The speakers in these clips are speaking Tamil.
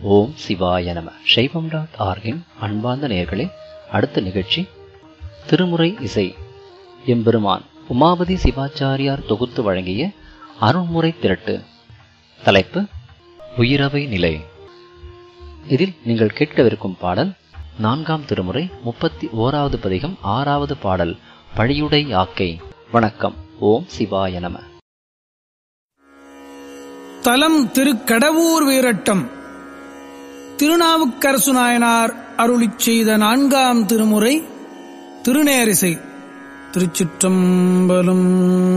ஓம் சிவாய நம சைவம் டாட் ஆர்கின் அன்பார்ந்த நேயர்களே அடுத்த நிகழ்ச்சி திருமுறை இசை எம்பெருமான் உமாபதி சிவாச்சாரியார் தொகுத்து வழங்கிய அருண்முறை திரட்டு தலைப்பு உயிரவை நிலை இதில் நீங்கள் கேட்கவிருக்கும் பாடல் நான்காம் திருமுறை முப்பத்தி ஓராவது பதிகம் ஆறாவது பாடல் பழியுடை யாக்கை வணக்கம் ஓம் சிவாய நம தலம் திருக்கடவூர் வீரட்டம் திருநாவுக்கரசு நாயனார் அருளிச் செய்த நான்காம் திருமுறை திருநேரிசை திருச்சிற்றம்பலம்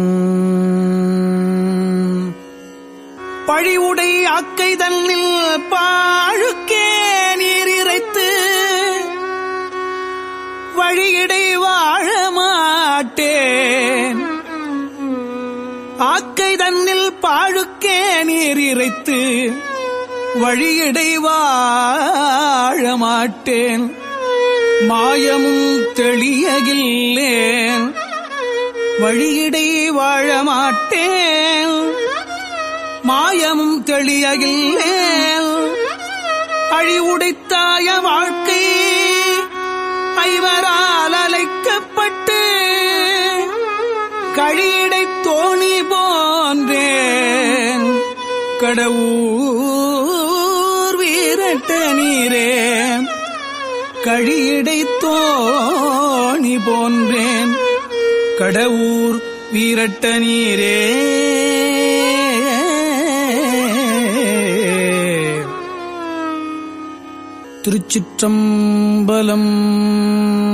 பழிவுடை ஆக்கை தன்னில் பாழுக்கே நீர் இறைத்து வழியிடை வாழ மாட்டேன் ஆக்கை தன்னில் பாழுக்கே நீர் இறைத்து வழியிடை வாழ மாட்டேன் மாயமும் தெளியகில்லேன் வழியிடை வாழ மாட்டேன் மாயமும் தெளியகில்லேன் அழிவுடைத்தாய வாழ்க்கை ஐவரால் அலைக்கப்பட்டு கழியடை தோணி போன்றேன் கடவுர் வீரட்ட நீரே கழியடை தோணி போன்றேன் கடவுர் வீரட்ட நீரே திருச்சிற்றம்பலம்